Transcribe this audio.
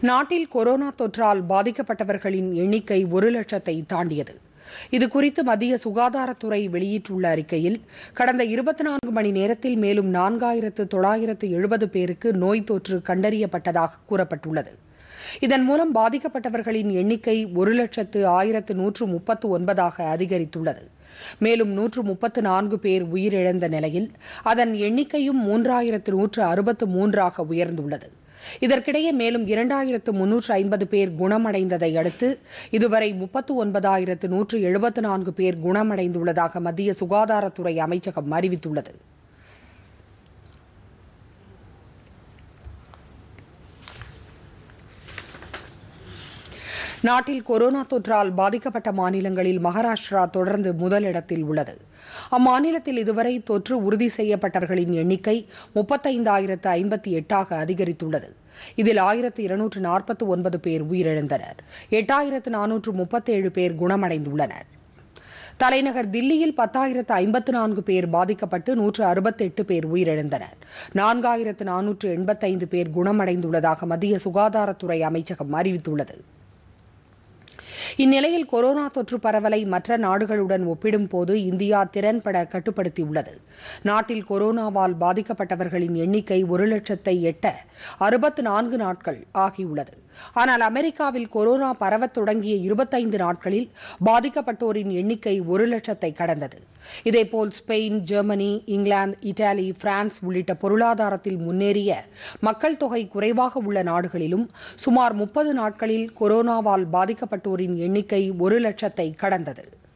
நாட்டில் கொரோனா தொற்றால் பாதிக்கப்பட்டவர்களின் எண்ணிக்கை ஒரு லட்சத்தை தாண்டியது இதுகுறித்து மத்திய சுகாதாரத்துறை வெளியிட்டுள்ள அறிக்கையில் கடந்த இருபத்தி நான்கு மணி நேரத்தில் மேலும் நான்காயிரத்து தொள்ளாயிரத்து எழுபது பேருக்கு நோய் தொற்று கண்டறியப்பட்டதாக கூறப்பட்டுள்ளது இதன் மூலம் பாதிக்கப்பட்டவர்களின் எண்ணிக்கை ஒரு லட்சத்து ஆயிரத்து நூற்று முப்பத்து ஒன்பதாக அதிகரித்துள்ளது மேலும் நூற்று முப்பத்து நான்கு பேர் உயிரிழந்த நிலையில் அதன் எண்ணிக்கையும் மூன்றாயிரத்து நூற்று அறுபத்து மூன்றாக உயர்ந்துள்ளது இதற்கிடையே மேலும் இரண்டாயிரத்து முன்னூற்று ஐம்பது பேர் குணமடைந்ததை அடுத்து இதுவரை முப்பத்து ஒன்பதாயிரத்து நூற்று எழுபத்து நான்கு பேர் குணமடைந்துள்ளதாக மத்திய சுகாதாரத்துறை அமைச்சகம் அறிவித்துள்ளது நாட்டில் கொரோனா தொற்றால் பாதிக்கப்பட்ட மாநிலங்களில் மகாராஷ்டிரா தொடர்ந்து முதலிடத்தில் உள்ளது அம்மாநிலத்தில் இதுவரை தொற்று உறுதி செய்யப்பட்டவர்களின் எண்ணிக்கை முப்பத்தைந்தாயிரத்து ஐம்பத்தி எட்டாக அதிகரித்துள்ளது இதில் ஆயிரத்து இருநூற்று நாற்பத்தி ஒன்பது பேர் உயிரிழந்தனர் எட்டாயிரத்து நானூற்று முப்பத்தேழு பேர் குணமடைந்துள்ளனர் தலைநகர் தில்லியில் பத்தாயிரத்து ஐம்பத்து நான்கு பேர் பாதிக்கப்பட்டு நூற்று அறுபத்தெட்டு பேர் உயிரிழந்தனர் நான்காயிரத்து நானூற்று எண்பத்தைந்து பேர் குணமடைந்துள்ளதாக மத்திய சுகாதாரத்துறை அமைச்சகம் அறிவித்துள்ளது இந்நிலையில் கொரோனா தொற்று பரவலை மற்ற நாடுகளுடன் ஒப்பிடும்போது இந்தியா திறன்பட கட்டுப்படுத்தியுள்ளது நாட்டில் கொரோனாவால் பாதிக்கப்பட்டவர்களின் எண்ணிக்கை ஒரு லட்சத்தை எட்ட அறுபத்து நான்கு நாட்கள் ஆகியுள்ளது ஆனால் அமெரிக்காவில் கொரோனா பரவத் தொடங்கிய இருபத்தைந்து நாட்களில் பாதிக்கப்பட்டோரின் எண்ணிக்கை ஒரு லட்சத்தை கடந்தது இதேபோல் Spain Germany England Italy France உள்ளிட்ட பொருளாதாரத்தில் முன்னேறிய மக்கள் தொகை குறைவாக உள்ள நாடுகளிலும் சுமார் முப்பது நாட்களில் கொரோனாவால் பாதிக்கப்பட்டோரின் எண்ணிக்கை ஒரு லட்சத்தை கடந்தது